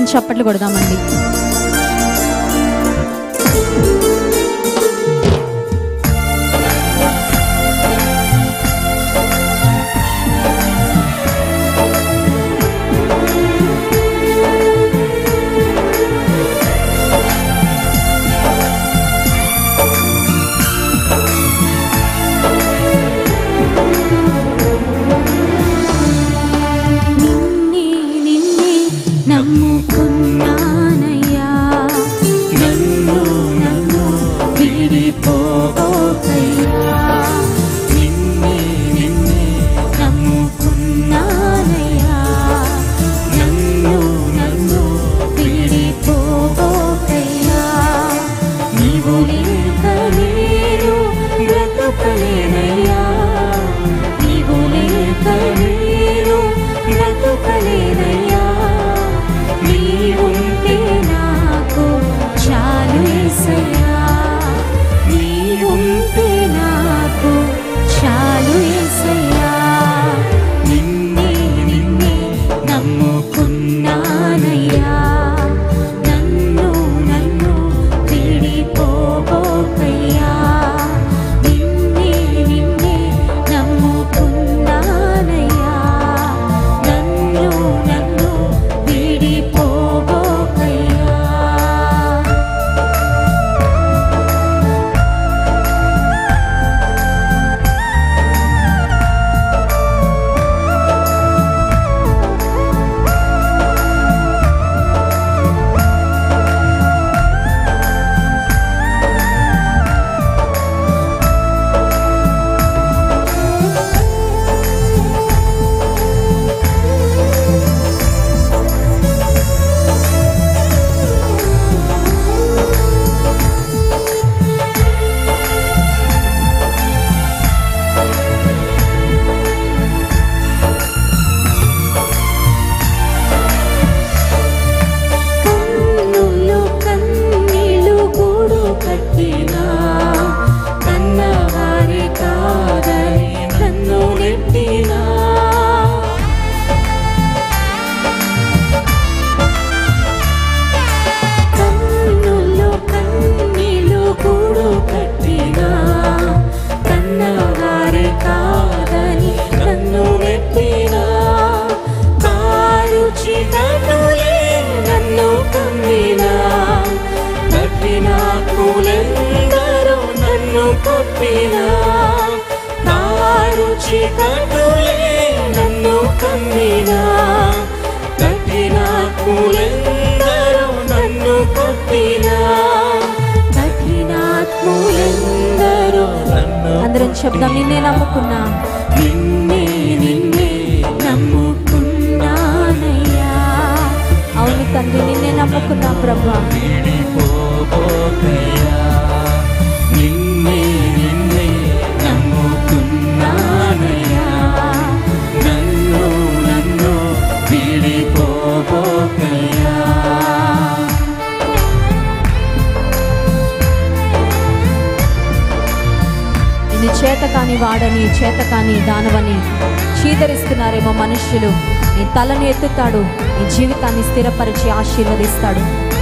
దేవుని చప్పట్లు కొడదామండి నిన్నే నిన్నే నమ్ముకున్నానయ్యా నన్ను నన్ను విడిపోకయ్యా నిన్నే నిన్నే నమ్ముకున్నానయ్యా నన్ను నన్ను విడిపోకయ్యా నీవు లేక నేను బ్రతకలేనయ్యా నీవు లేక నేను బ్రతకలేనయ్యా నీవుంటే నాకు చాలు యేసయ్యా నీవుంటే నాకు చాలు యేసయ్యా నిన్నే నిన్నే నమ్ముకున్నానయ్యా నన్ను నన్ను విడిపోకయ్యా నిన్నే నిన్నే నమ్ముకున్నానయ్యా నన్ను నన్ను విడిపోకయ్యా కన్నులు కన్నీళ్ళు గూడు కట్టినా కన్నవారి కాదని నన్ను నెట్టినా కన్నులు కన్నీళ్ళు గూడు కట్టినా కన్నవారి కాదని నన్ను నెట్టినా కారు చికటులే నన్ను కమ్మినా కట్టిన కూలెందరూ నన్ను కొట్టినా కారు చికటులే నన్ను కమ్మినా కట్టిన కూలెందరూ నన్ను కొట్టినా కఠినాత్ములెందరూ నన్ను అందరం చెప్దాం నిన్నే నమ్ముకున్నా నిన్నే నిన్నే నమ్ముకున్నానయ్యా అవును తండ్రి నిన్నే నమ్ముకున్నా ప్రభా విడిపోకయ్యా నిన్నే నిన్నే నమ్ముకున్నానయ్యా నన్ను నన్ను విడిపోకయ్యా నిన్ను చేత కాని వాడని చేత కాని దానవని చీదరిస్తున్నారేమో మనుష్యులు నీ తలను ఎత్తుతాడు నీ జీవితాన్ని స్థిరపరిచి ఆశీర్వదిస్తాడు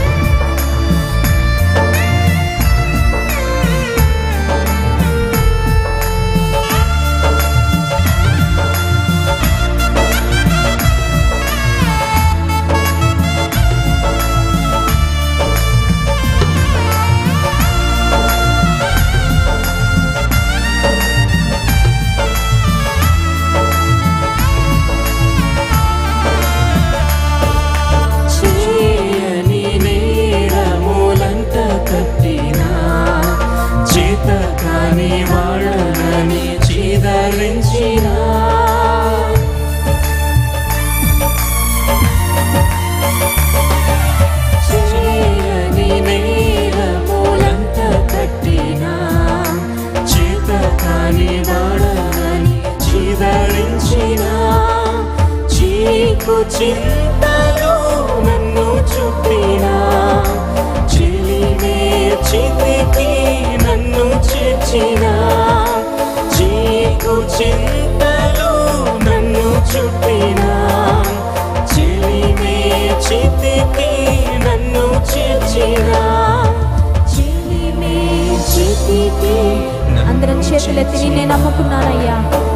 చేయని నేరములంత కట్టినా చేత కాని వాళ్ళని చీదరించినా చేయని నేరములంత కట్టినా చేత కాని వాళ్ళని చీదరించినా చీకు చింతలో నన్ను చుట్టినా చెలిమే చితికి నన్ను చేర్చినా చీకు చింతలో నన్ను చుట్టినా చెలిమే చితికి చేతులెత్తి నిన్నే నమ్ముకున్నానయ్యా